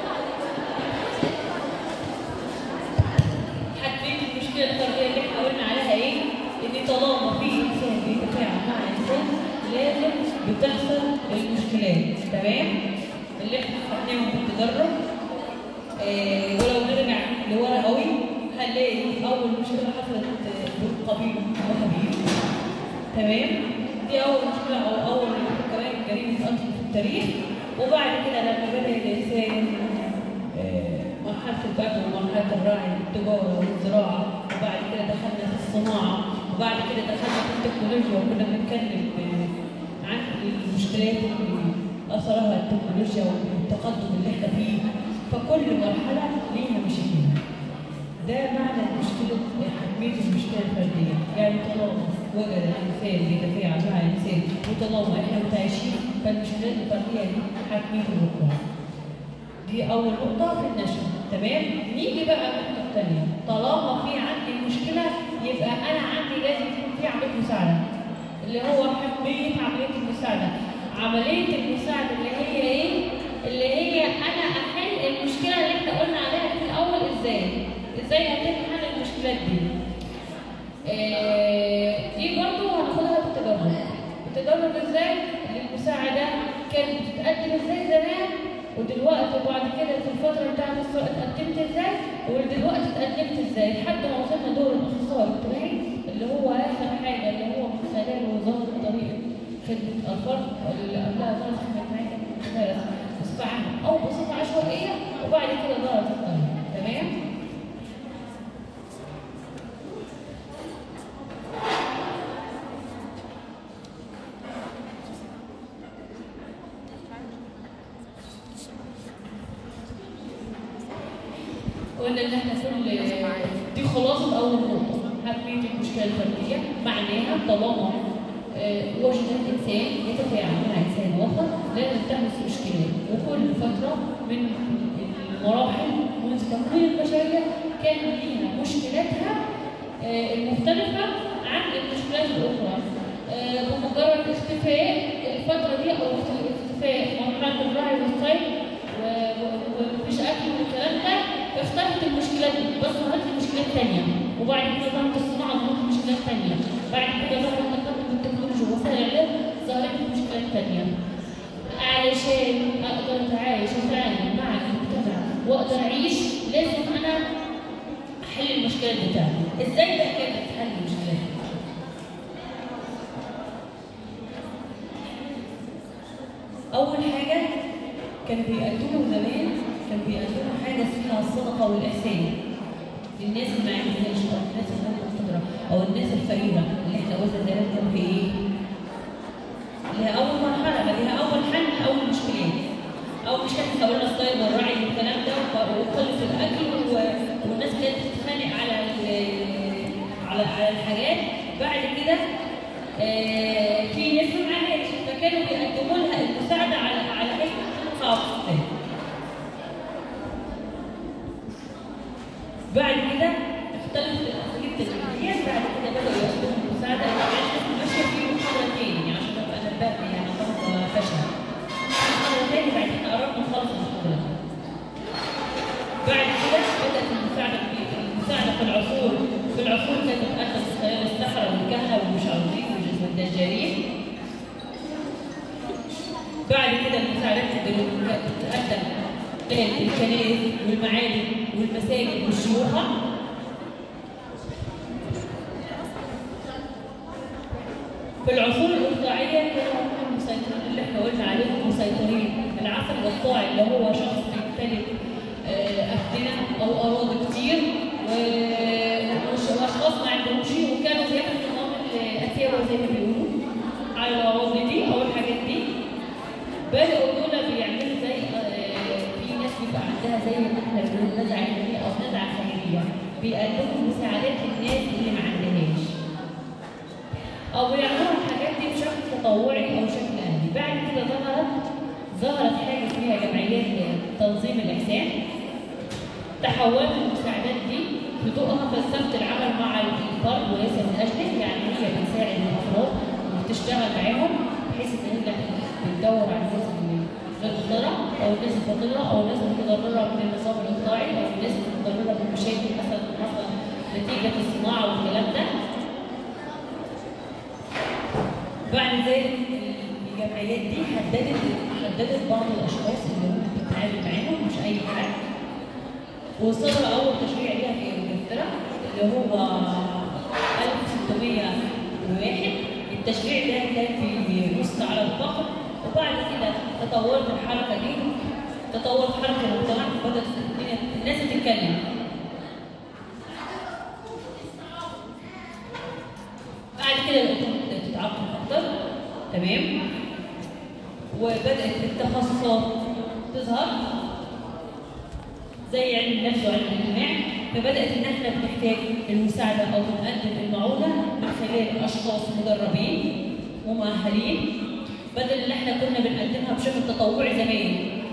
حددت المشكله الفرديه اللي احنا قلنا عليها ايه؟ ان طالما في انسان بيتفاعل مع انسان لازم بتحصل المشكلات تمام؟ اللي احنا خدناهم في التدرج آه ولو نرجع لورا قوي هنلاقي اول مشكله حصلت آه، قبيل وحبيب تمام دي اول مشكله او اول كمان جريمه قتل في التاريخ وبعد كده لما بدا الانسان آه، مرحله الباب ومرحله الراعي والتجاره والزراعه وبعد كده دخلنا في الصناعه وبعد كده دخلنا في التكنولوجيا وكنا بنتكلم آه، عن المشكلات اللي اثرها التكنولوجيا والتقدم اللي احنا فيه فكل مرحله ليها مشاكلها ده معنى مشكلة حتمية المشكلة الفردية، يعني طالما وجد الإنسان بيتفاعل مع الإنسان وطالما إحنا متعايشين فالمشكلات الفردية دي حتمية الوقوع. دي أول نقطة في النشر، تمام؟ نيجي بقى النقطة الثانية، طالما في عندي مشكلة يبقى أنا عندي لازم يكون في عملية مساعدة. اللي هو حتمية عملية المساعدة. عملية المساعدة اللي هي إيه؟ اللي هي أنا أحل المشكلة اللي إحنا قلنا عليها في الأول إزاي؟ ازاي هتم حل المشكلات دي آه، دي برضو هناخدها بالتدرج التدرج ازاي المساعدة كانت بتتقدم ازاي زمان ودلوقتي وبعد كده في الفترة بتاعت الصلاة اتقدمت ازاي ودلوقتي اتقدمت ازاي لحد ما وصلنا دور الاخصائي الاجتماعي اللي هو اخر حاجة اللي هو من خلاله ظهر طريقة خدمة الأطفال اللي قبلها ظهرت خدمة اجتماعية بصفة عامة أو بصفة عشوائية وبعد كده ظهرت الطريقة تمام؟ قلنا ان احنا كل دي خلاصه اول نقطه حتميه المشكله الفرديه معناها طالما آه، وجد انسان يتفاعل مع انسان اخر لازم تحدث مشكلات وكل فتره من المراحل منذ تكوين البشريه كان ليها مشكلاتها آه، المختلفة عن المشكلات الأخرى آه، بمجرد اختفاء الفترة دي أو اختفاء مرحلة الرعي والصيد و- و- ومفيش أكل والكلام ده اختفت المشكلات دي بس ظهرت لي مشكلات تانية وبعد كده ظهرت الصناعة ظهرت مشكلات تانية بعد كده ظهر التقدم التكنولوجي ووسائل الإعلام ظهرت لي مشكلات تانية علشان اقدر اتعايش واتعامل مع المجتمع واقدر اعيش لازم انا احل المشكلات بتاعتي ازاي بقى كانت بتحل المشكلات اول حاجه كانوا بيقدموا زمان كانوا بيقدموا حاجه اسمها الصدقه والاحسان للناس اللي ما عندهاش او الناس اللي عندها قدره او الناس الفقيره اللي احنا قلنا زمان كانوا في ايه؟ لها اول مرحله بقى لها اول حل لاول مشكلات اول مشكله احنا قلنا الصيد والرعي والكلام ده وخلص الاكل و- والناس كانت بتتخانق على ال- على على الحاجات بعد كده آه، في ناس ما معهاش فكانوا بيقدموا لها المساعده على على هيئه صعب بعد كده اختلفت الاساليب التدريبيه بعد كده بداوا يقدموا المساعده يعني ماشيه في محاضره تاني عشان ابقى نبهت يعني برضه فشل محاضره تاني بعد كده قربنا نخلص المحاضره بعد كده بدات المساعده في المساعده في العصور في العصور كانت تتقدم من خلال السحره والكهنه والمشعوذين والدجالين بعد كده المساعدات كانت بتتقدم للكنائس والمعابد والمساجد والشيوخة في العصور الإقطاعية كانوا هم المسيطرين اللي احنا قلنا عليهم مسيطرين العصر الإقطاعي اللي هو شخص بيمتلك آه، أفدنة أو أراضي كتير و- وأشخاص ما عندهمش وكانوا بياخدوا نظام الأثيوة زي ما بيقولوا على الأراضي دي أو الحاجات دي بدأوا دول بيعملوا زي آه، في ناس بيبقى عندها زي ما احنا بنقول نزعة علمية أو نزعة خيرية بيقدموا مساعدات للناس اللي ما عندهاش أو بيعملوا الحاجات دي بشكل تطوعي أو شكل أهلي بعد كده ظهرت ظهرت حاجة اسمها جمعيات تنظيم الإحسان تحولت المساعدات دي في ضوءها فلسفة العمل مع الفرد وليس من أجله يعني هي بتساعد الأفراد وبتشتغل معاهم بحيث إن هي بتدور على الناس اللي غير مضطرة أو الناس الفقيرة أو الناس المتضررة من النظام الإقطاعي أو الناس المتضررة من مشاكل مثلا مثلا نتيجة الصناعة والكلام ده بعد ذلك الجمعيات دي حددت حددت بعض الاشخاص اللي ممكن تتعامل معاهم مش اي حد وصدر اول تشريع ليها في انجلترا اللي هو 1601 التشريع ده كان بينص على الفقر وبعد كده تطورت الحركه دي تطورت حركه المجتمع بدات الدنيا- الناس تتكلم بعد كده الامور بدات تتعقد اكتر تمام وبدات التخصصات تظهر زي علم النفس وعلم الاجتماع فبدات ان احنا بنحتاج المساعده او بنقدم المعونه من خلال اشخاص مدربين ومؤهلين بدل اللي احنا كنا بنقدمها بشكل تطوعي زمان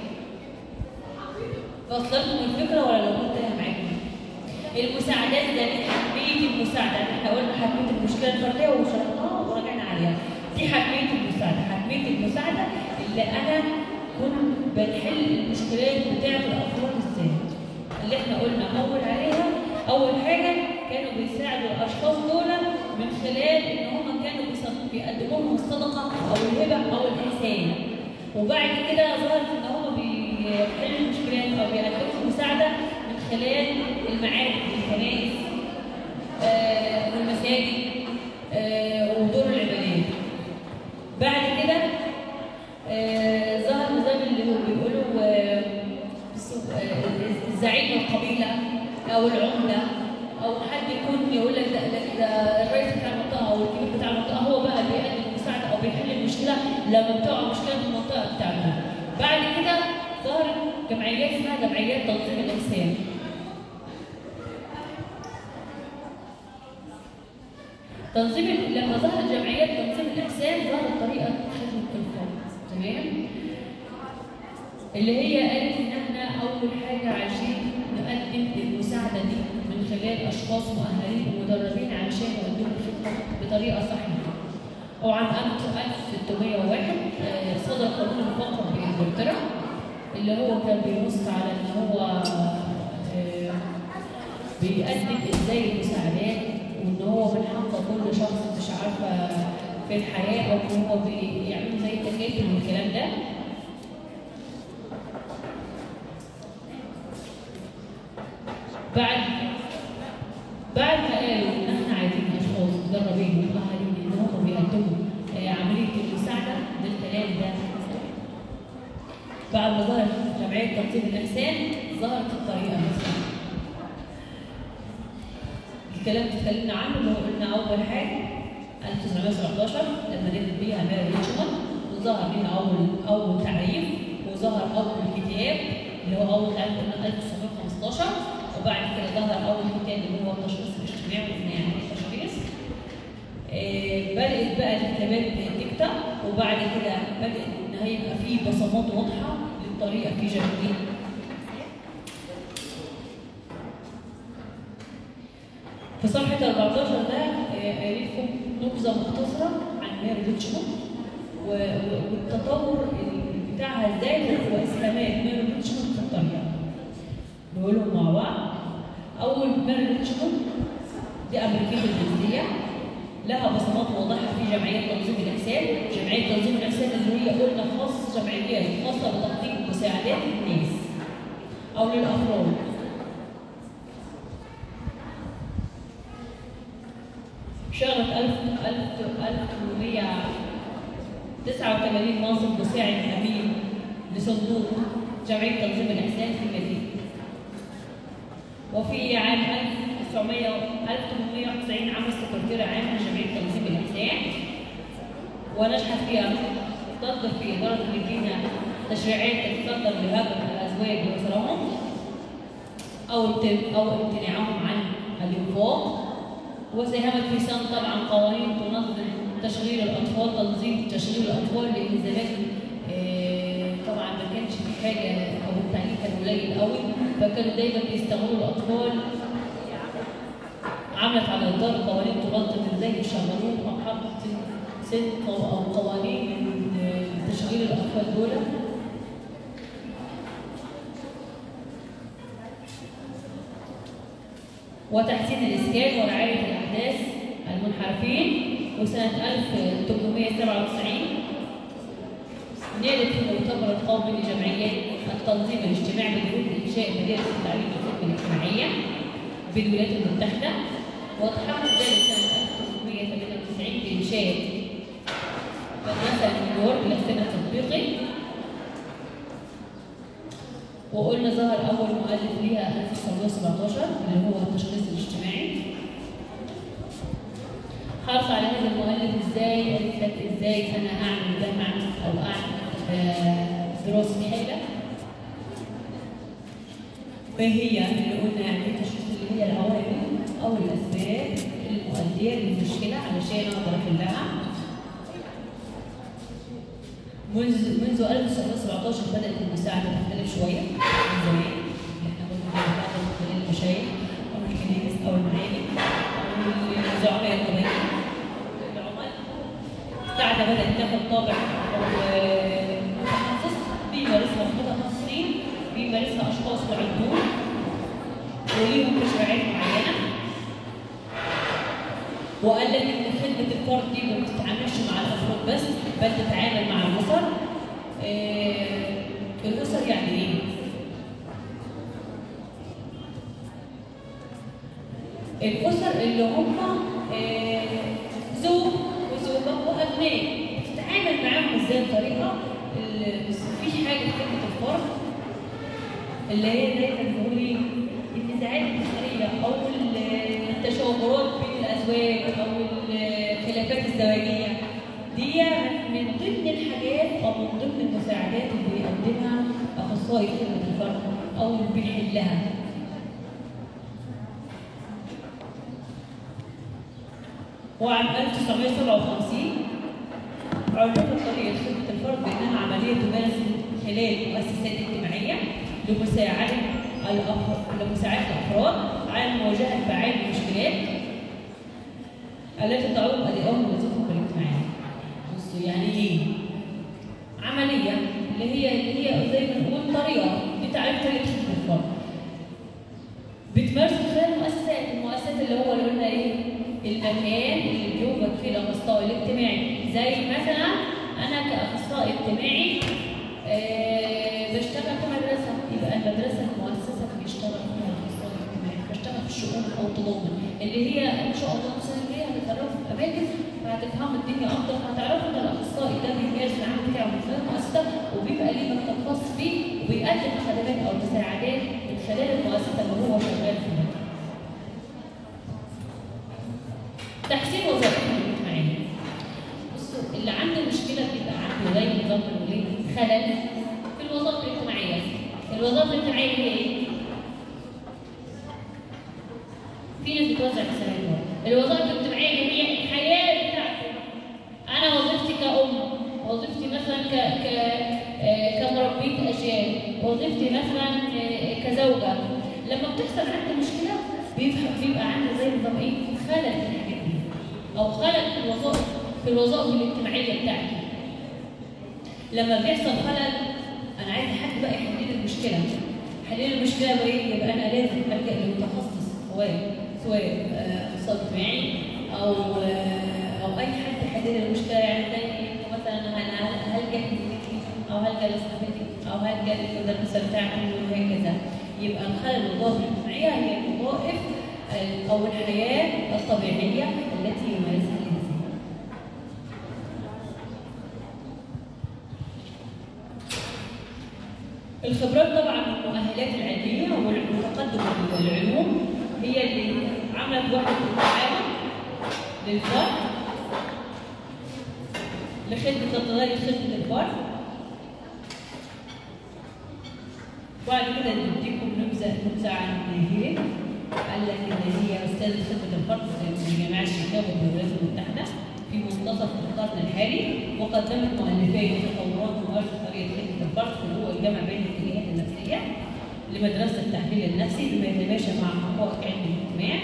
وصلتكم الفكره ولا لو كنت أنا معاكم المساعدات ده حتميه المساعده احنا قلنا حتميه المشكله الفرديه وشرحناها وراجعنا عليها دي حتميه المساعده حتميه المساعده اللي انا كنت بنحل المشكلات بتاعه الافراد ازاي اللي احنا قلنا اول عليها اول حاجه كانوا بيساعدوا الاشخاص دول من خلال ان هم كانوا بيص- بيقدموا لهم الصدقه او الهبه او الاحسان وبعد كده ظهرت ان هم بيحلوا المشكلات او بيقدموا مساعده من خلال المعابد والكنائس آه، والمساجد آه، ودور العبادات بعد كده آه، ظهر نظام اللي هو بيقولوا آه، السو- آه، زعيم القبيله او العمده او حد يكون يقول لك ده, ده, ده الرئيس بتاع المنطقه او الكبير بتاع المنطقه هو بقى بيقدم المساعده او بيحل المشكله لما بتقع مشكله في المنطقه بتاعته بعد كده ظهرت جمعيات اسمها جمعيات تنظيم الاجسام تنظيم ال- لما ظهرت جمعيات تنظيم الاجسام ظهرت طريقه خدمه الفرد تمام اللي هي قالت ان احنا اول حاجه عايزين نقدم المساعده المساعدة دي من خلال أشخاص مؤهلين ومدربين علشان يقدموا الخدمة بطريقة صحيحة. وعام 1601 آه، صدر قانون المفقر بإنجلترا اللي هو كان بينص على إن هو آه، بيقدم إزاي المساعدات وإن هو من حق كل شخص مش عارفة في الحياة أو إن هو بيعمل زي تكافل والكلام ده بعد بعد ما قالوا ان احنا عايزين اشخاص مدربين ومؤهلين ان هم بيقدموا آه، عمليه المساعده للكلام ده بعد ما ظهرت جمعيه تنظيم الاحسان ظهرت الطريقه مثلا الكلام اللي اتكلمنا عنه اللي هو قلنا اول حاجه 1917 لما نزل بيها ماري ريتشموند وظهر بيها اول اول تعريف وظهر اول كتاب اللي هو اول 1915 وبعد كده ظهر اول كتاب اللي هو التشخيص الاجتماعي وإن يعني ايه تشخيص آه، بدات بقى الكتابات تكتب وبعد كده بدات ان هيبقى في بصمات واضحه للطريقه في جميع في صفحة 14 ده آه، قايل لكم نبذة مختصرة عن ماري ريتشموند و- و- والتطور ال- بتاعها ازاي واسهامات ماري ريتشموند في الطريقة. نقولهم مع بعض. أول ماري ريتشموند دي أمريكية الجنسية لها بصمات واضحة في جمعية تنظيم الإحسان، جمعية تنظيم الإحسان اللي هي قلنا خاص جمعيات خاصة بتقديم مساعدات للناس أو للأفراد. شغلت 1889 منصب مساعد أمين لصندوق جمعية تنظيم الإحسان في المدينة. وفي عام 1900 1891 عمل سكرتير عام لجمعية تنظيم الإحسان ونجحت فيها تصدر في إدارة المدينة تشريعات تتصدر لهجر الأزواج وأسرهم أو امت- أو امتناعهم عن الإنفاق وساهمت في صياغة طبعا قوانين تنظم تشغيل الأطفال تنظيم تشغيل الأطفال لأن زمان آه، طبعا ما كانش في حاجة أو التعليم كان قليل قوي فكانوا دايما بيستغلوا الأطفال عملت على إصدار قوانين تنظم ازاي يشغلوهم أو حطت سن أو أو قوانين لتشغيل الأطفال دول وتحسين الإسكان ورعاية الأحداث المنحرفين وسنة 1897 نالت في المؤتمر القومي لجمعيات التنظيم الاجتماعي بجهود إنشاء مدارس التعليم والخدمة الاجتماعية بالولايات المتحدة وتحقق ذلك سنة 1898 بإنشاء مدرسة نيويورك للسنة التطبيقي وقلنا ظهر أول مؤلف ليها 1917 اللي هو التشخيص الاجتماعي حرص على هذا المؤلف ازاي قالت لك ازاي انا اعمل جمع او اعمل آه، دراسه حاله ما هي اللي قلنا يعني إيه تشخيص اللي هي العوامل او الاسباب المؤديه للمشكله علشان اقدر احلها منذ منذ 1917 بدات المساعده تختلف شويه من زمان احنا كنا بنتعامل من خلال المشايخ او الكنائس او المعالم او الزعماء القبائل العمال المساعده بدات تاخد طابع آه، متخصص بيمارسها متخصصين بيمارسها اشخاص معدون وليهم تشريعات معينه وقال لك ان خدمه الفرد دي ما بتتعاملش مع الافراد بس بل تتعامل مع الاسر آه، الاسر يعني ايه؟ الاسر اللي هم آه، زوج وزوجه وابناء بتتعامل معاهم ازاي بطريقه ال- بس مفيش حاجه في خدمه الفرد اللي هي دايما بنقول ايه النزاعات الاسريه او ال- التشاورات بين الازواج او الخلافات الزواجيه دي من ضمن الحاجات او من ضمن المساعدات اللي بيقدمها اخصائي خدمه الفرد او اللي بيحلها وعام 1957 علمت طريقة خدمة الفرد بأنها عملية تمارس من خلال مؤسسات اجتماعية لمساعدة الأف- لمساعدة الأفراد على مواجهة معاني المشكلات التي تعوق أدائهم ووظيفتهم الاجتماعية. بصوا يعني إيه؟ عملية اللي هي اللي هي زي ما نقول طريقة دي تعريف طريقة خدمة الفرد. بتمارس خلال المؤسسات، المؤسسات اللي هو اللي قلنا إيه؟ المكان اللي بيوجد فيه الأخصائي الاجتماعي، زي مثلا أنا كأخصائي اجتماعي آه، بشتغل في مدرسة، يبقى المدرسة المؤسسة اللي بيشتغل فيها الأخصائي الاجتماعي، بشتغل في الشؤون أو التضامن، اللي هي إن شاء الله السنة الجاية هتتدربوا في أماكن فهتفهموا الدنيا أفضل، هتعرفوا إن الأخصائي ده بيمارس العمل بتاعه من خلال المؤسسة وبيبقى ليه مكتب خاص بيه وبيقدم خدمات أو مساعدات من خلال المؤسسة اللي هو شغال فيها. تحسين وظائفهم الاجتماعية. بصوا اللي عنده مشكلة بيبقى عنده زي نظام الولي خلل في الوظائف الاجتماعية. الوظائف الاجتماعية هي إيه؟ في ناس بتوزع رسائل بره. الوظائف الاجتماعية اللي هي الحياة بتاعته. أنا وظيفتي كأم، وظيفتي مثلا ك ك آه، كمربية أجيال، وظيفتي مثلا آه، كزوجة. لما بتحصل عندي مشكلة بيبقى بيبقى عندي زي نظام إيه؟ خلل في الحاجات دي. أو خلل في الوظائف في الوظائف الاجتماعية بتاعتي. لما بيحصل خلل أنا عايز حد بقى يحل لي المشكلة. حل لي المشكلة بقى إيه؟ يبقى أنا لازم ألجأ لمتخصص سواء سواء آه، اخصائي اجتماعي او آه، او اي حد يحل لي المشكله يعني زي إنه مثلا انا هلجا لزميلتي او هلجا لصاحبتي او هلجا للمدرسه بتاعتي وهكذا يبقى الخلل الوظائف الاجتماعيه هي الوظائف آه، او الحياه الطبيعيه التي يمارسها الانسان. الخبرات طبعا المؤهلات العلميه والتقدم العلوم هي اللي عملت وحده التعاون للفرد لخدمه تطوير خدمه الفرد وبعد كده نديكم نبذه نبذه عن هيلين قال لك ان هي استاذه خدمه الفرد في جامعه شيكاغو بالولايات المتحده في منتصف القرن الحالي وقدمت مؤلفات تطورات ممارسه طريقه خدمه الفرد في هو الجامع بين الاتجاهات النفسيه لمدرسه التحليل النفسي بما يتماشى مع حقائق علم الاجتماع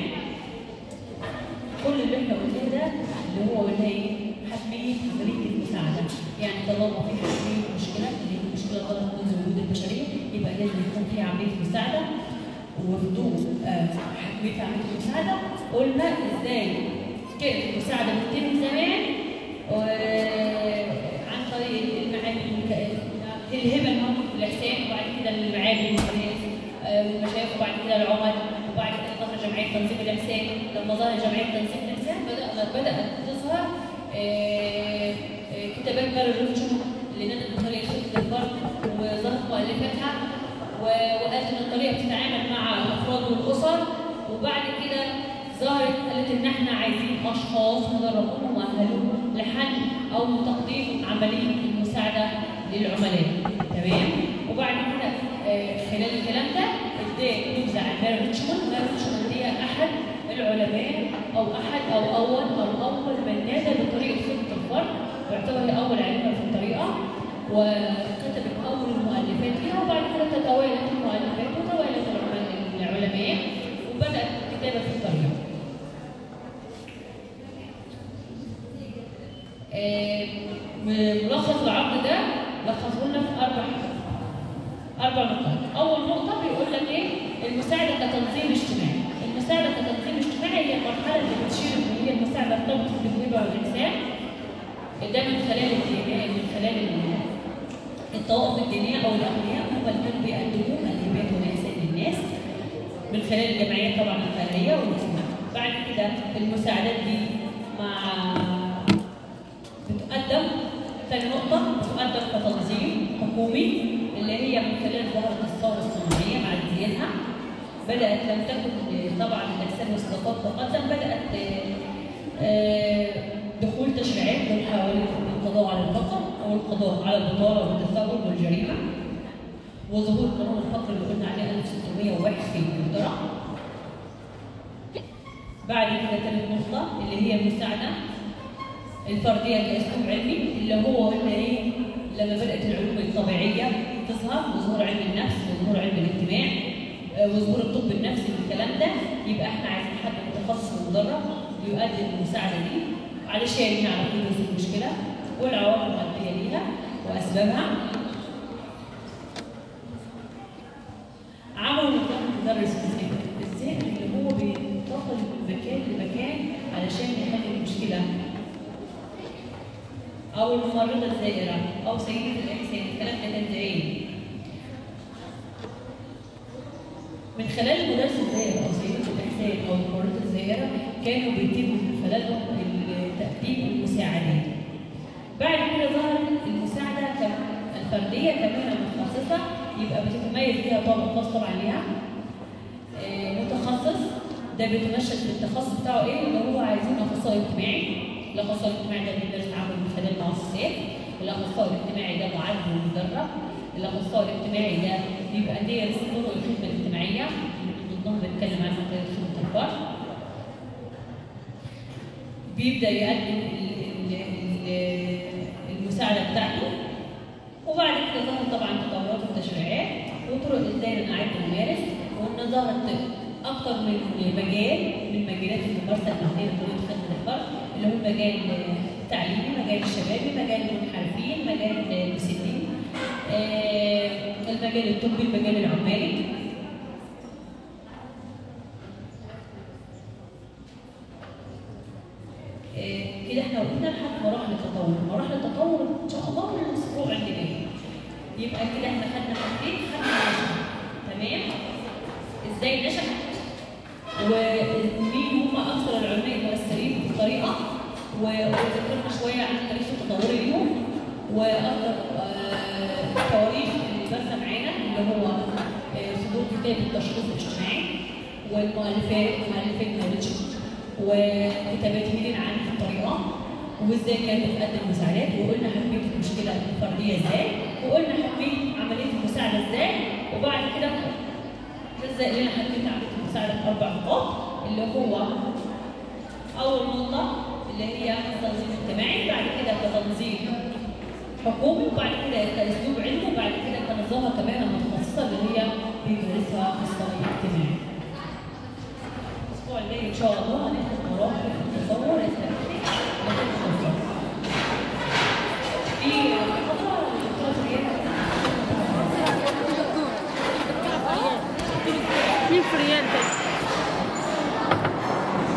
كل اللي احنا قلناه ده اللي هو قلنا ايه؟ حتميه عمليه المساعده، يعني طالما في حتميه مشكله اللي هي مشكله غلط منذ وجود البشريه يبقى لازم يكون في عمليه مساعده وبدون آه، حتميه عمليه المساعده قلنا ازاي كانت المساعده بتتم زمان و- عن طريق المعامل المك- الهبه الموجود في الاحسان وبعد كده المعامل والناس آه، والمشايخ وبعد كده العمد وبعد كده ظهر جمعيه تنظيم الاحسان لما ظهر جمعيه تنظيم الاحسان بدأ بدات تظهر آه، آه، كتابات ماري روتشو اللي نادت بطريقه خدمه الفرد وظهرت مؤلفاتها و- وقالت ان الطريقه بتتعامل مع الافراد والاسر وبعد كده ظهرت قالت ان احنا عايزين اشخاص مدربون ومؤهلون لحل او تقديم عمليه المساعده للعملاء تمام وبعد كده آه، خلال الكلام ده ادى نبذه عن ماري ريتشموند ماري ريتشموند هي احد العلماء او احد او اول او اول من نادى بطريقه خدمه الفرد واعتبر هي اول علماء في الطريقه وكتبت اول المؤلفات ليها وبعد كده تتوالت المؤلفات وتوالت العلماء- العلماء وبدات الكتابه في الطريقه. آه، ملخص العقد ده لخصه لنا في اربع اربع نقاط. اول نقطه بيقول لك ايه؟ المساعده كتنظيم اجتماعي. المساعده كتنظيم اجتماعي هي المرحله اللي بتشير ان هي المساعده ارتبطت بالهبه والانسان ده من خلال الديانات من خلال ال- الطوائف الدينيه او الاغنياء هم اللي كانوا بيقدمون الهبات والاحسان للناس من خلال الجمعيات طبعا الخيريه والمسلمه. بعد كده المساعدات دي مع بتقدم ثاني نقطة بتقدم كتنظيم حكومي اللي هي من خلال ظهور الثورة الصناعية مع ازديادها بدأت لم تكن طبعا الأجسام والصداقات تقدم بدأت آه، آه، دخول تشريعات للحوالي القضاء على الفقر أو القضاء على البطالة والتثبت والجريمة وظهور قانون الفقر اللي قلنا عليه 1601 في انجلترا بعد كده ثالث نقطة اللي هي المساعدة الفردية كأسلوب علمي اللي هو قلنا ايه لما بدأت العلوم الطبيعية تظهر وظهور علم النفس وظهور علم الاجتماع آه، وظهور الطب النفسي والكلام ده يبقى احنا عايزين حد متخصص ومدرب يقدم المساعده دي علشان يعرف يدرس المشكله والعوامل المؤديه ليها واسبابها عملوا نظام مدرس الذهن الذهن اللي هو بينتقل من مكان لمكان علشان يحل المشكله او الممرضه الزائره او سيده الاحسان الكلام ده كان زمان من خلال المدرس الزائر او سيده الاحسان او الممرضه الزائره كانوا بيتم من خلالهم تقديم المساعدات بعد كده ظهرت المساعده كم- الفرديه كمان المتخصصه يبقى بتتميز بيها طالب خاص طبعا ليها آه، متخصص ده بيتمشى في التخصص بتاعه ايه اللي هو عايزين اخصائي اجتماعي الاخصائي الاجتماعي ده بيدرس تعامل من خلال المؤسسات الاخصائي الاجتماعي ده معلم ومدرب الاخصائي الاجتماعي ده بيبقى دارس طرق الخدمه الاجتماعيه اللي من ضمنهم بنتكلم عنها طريقه خدمه الفرد بيبدا يقدم ال- ال- ال- المساعده بتاعته وبعد كده ظهر طبعا تطورات التشريعات وطرق ازاي نعد نمارس وان ظهرت اكتر من مجال من مجالات الممارسه المهنيه لطريقه خدمه الفرد اللي هو المجال التعليمي، مجال الشبابي، مجال المنحرفين، مجال المسنين، آه، المجال الطبي، المجال العمالي. آه، كده احنا وقفنا لحد مراحل التطور، مراحل التطور ان شاء الله من الاسبوع اللي جاي. يبقى كده احنا خدنا حاجتين خدنا نشأة تمام؟ ازاي نشأت؟ ومين هم اكثر العلماء المؤثرين في الطريقه و- وذكرنا شويه عن التاريخ التطوري ليهم واكثر آه، التواريخ اللي بارزه معانا اللي هو آه، صدور كتاب التشخيص الاجتماعي والمؤلفات مؤلفات نولتش وكتابات هيلين عن الطريقه وازاي كانت بتقدم مساعدات وقلنا اهميه المشكله الفرديه ازاي وقلنا اهميه عمليه المساعده ازاي وبعد كده جزء لنا حددت عمليه المساعده في اربع نقاط اللي هو اول نقطه اللي هي التنظيم الاجتماعي بعد كده كتنظيم حكومي وبعد كده كاسلوب علمي وبعد كده كنظامه كمان متخصصه اللي هي بيمارسها اخصائي اجتماعي. الاسبوع الجاي ان شاء الله هناخد مراحل التطور التاريخي